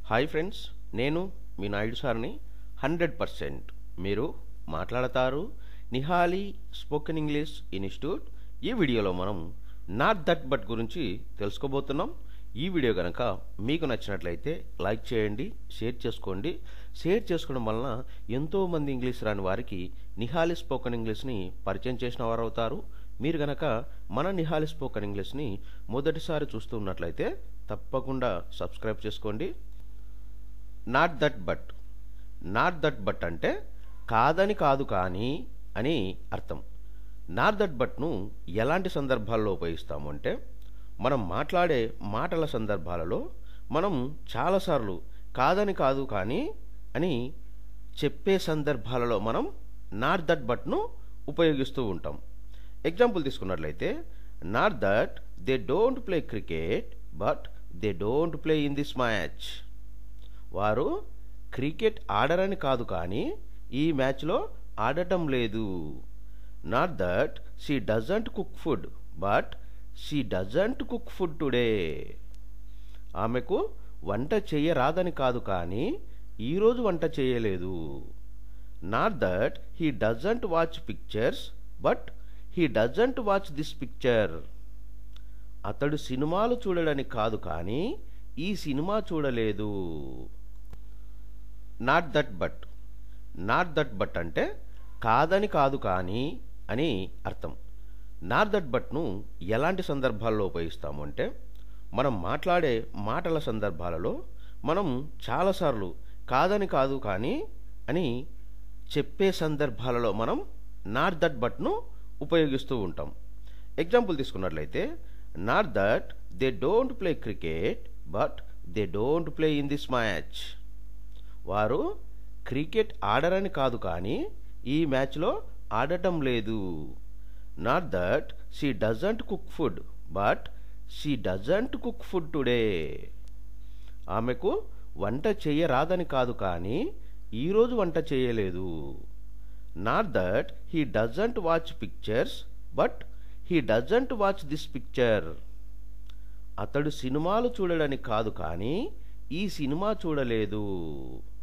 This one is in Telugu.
హాయ్ ఫ్రెండ్స్ నేను మీ నాయుడు సార్ని హండ్రెడ్ పర్సెంట్ మీరు మాట్లాడతారు నిహాలి స్పోకెన్ ఇంగ్లీష్ ఇన్స్టిట్యూట్ ఈ వీడియోలో మనం నాట్ దట్ బట్ గురించి తెలుసుకోబోతున్నాం ఈ వీడియో కనుక మీకు నచ్చినట్లయితే లైక్ చేయండి షేర్ చేసుకోండి షేర్ చేసుకోవడం వలన ఎంతోమంది ఇంగ్లీష్ రాని వారికి నిహాలి స్పోకెన్ ఇంగ్లీష్ని పరిచయం చేసిన వారు అవుతారు మీరు గనక మన నిహాలి స్పోకెన్ ఇంగ్లీష్ని మొదటిసారి చూస్తూ ఉన్నట్లయితే తప్పకుండా సబ్స్క్రైబ్ చేసుకోండి not that but not that but అంటే కాదని కాదు కానీ అని అర్థం నాట్ దట్ బట్ను ఎలాంటి సందర్భాల్లో ఉపయోగిస్తాము అంటే మనం మాట్లాడే మాటల సందర్భాలలో మనం చాలాసార్లు కాదని కాదు కానీ అని చెప్పే సందర్భాలలో మనం నాట్ దట్ బట్ను ఉపయోగిస్తూ ఉంటాం ఎగ్జాంపుల్ తీసుకున్నట్లయితే not that they don't play cricket but they don't play in this match వారు క్రికెట్ ఆడరని కాదు కానీ ఈ మ్యాచ్లో ఆడటం లేదు not that she doesn't cook food but she doesn't cook food today ఆమెకు వంట చేయరాదని కాదు కానీ ఈరోజు వంట చేయలేదు not that he doesn't watch pictures but he doesn't watch this picture అతడు సినిమాలు చూడడని కాదు కానీ ఈ సినిమా చూడలేదు not that but not that but అంటే కాదని కాదు కానీ అని అర్థం నాట్ దట్ బట్ను ఎలాంటి సందర్భాల్లో ఉపయోగిస్తాము అంటే మనం మాట్లాడే మాటల సందర్భాలలో మనం చాలాసార్లు కాదని కాదు కానీ అని చెప్పే సందర్భాలలో మనం నాట్ దట్ బట్ను ఉపయోగిస్తూ ఉంటాం ఎగ్జాంపుల్ తీసుకున్నట్లయితే not that they don't play cricket but they don't play in this match వారు క్రికెట్ ఆడరని కాదు కానీ ఈ మ్యాచ్లో ఆడటం లేదు not that she doesn't cook food but she doesn't cook food today ఆమెకు వంట చేయరాదని కాదు కానీ ఈరోజు వంట చేయలేదు not that he doesn't watch pictures but he doesn't watch this picture అతడు సినిమాలు చూడడని కాదు కానీ ఈ సినిమా చూడలేదు